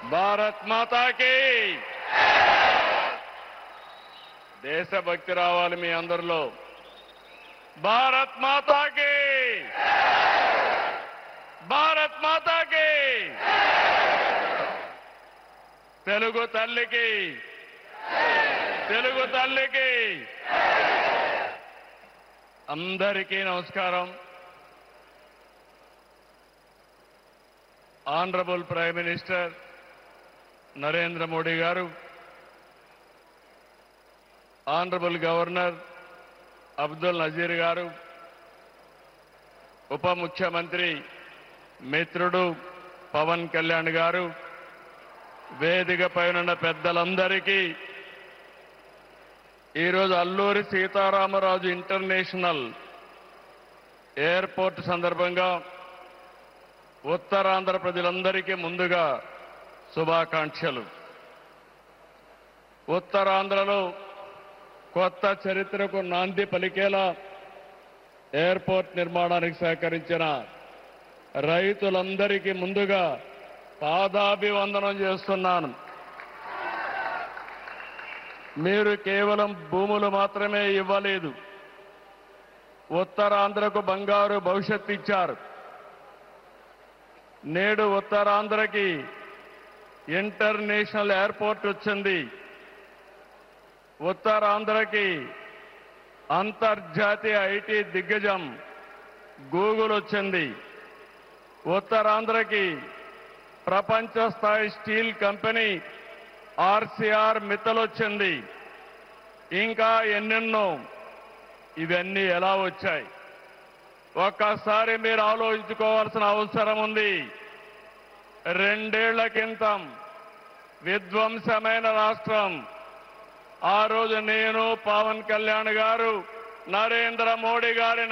భారత్ మాతాకి దేశభక్తి రావాలి మీ అందరిలో భారత్ మాతాకి భారత్ మాతాకి తెలుగు తల్లికి తెలుగు తల్లికి అందరికీ నమస్కారం honourable prime minister Narendra Modi garu honourable governor Abdul Nazir గారు ఉప ముఖ్యమంత్రి మిత్రుడు పవన్ కళ్యాణ్ గారు వేదిక పైన పెద్దలందరికీ ఈరోజు అల్లూరి సీతారామరాజు ఇంటర్నేషనల్ ఎయిర్పోర్ట్ సందర్భంగా ఉత్తరాంధ్ర ప్రజలందరికీ ముందుగా శుభాకాంక్షలు ఉత్తరాంధ్రలో కొత్త చరిత్రకు నాంది పలికేలా ఎయిర్పోర్ట్ నిర్మాణానికి సహకరించిన రైతులందరికీ ముందుగా పాదాభివందనం చేస్తున్నాను మీరు కేవలం భూములు మాత్రమే ఇవ్వలేదు ఉత్తరాంధ్రకు బంగారు భవిష్యత్తు ఇచ్చారు నేడు ఉత్తరాంధ్రకి ఇంటర్నేషనల్ ఎయిర్పోర్ట్ వచ్చింది ఉత్తరాంధ్రకి అంతర్జాతీయ ఐటీ దిగ్గజం గూగుల్ వచ్చింది ఉత్తరాంధ్రకి ప్రపంచ స్థాయి స్టీల్ కంపెనీ ఆర్సీఆర్ మిత్తల్ వచ్చింది ఇంకా ఎన్నెన్నో ఇవన్నీ ఎలా వచ్చాయి ఒక్కసారి మీరు ఆలోచించుకోవాల్సిన అవసరం ఉంది రెండేళ్ల క్రితం విధ్వంసమైన రాష్ట్రం ఆ రోజు నేను పవన్ కళ్యాణ్ గారు నరేంద్ర మోడీ గారి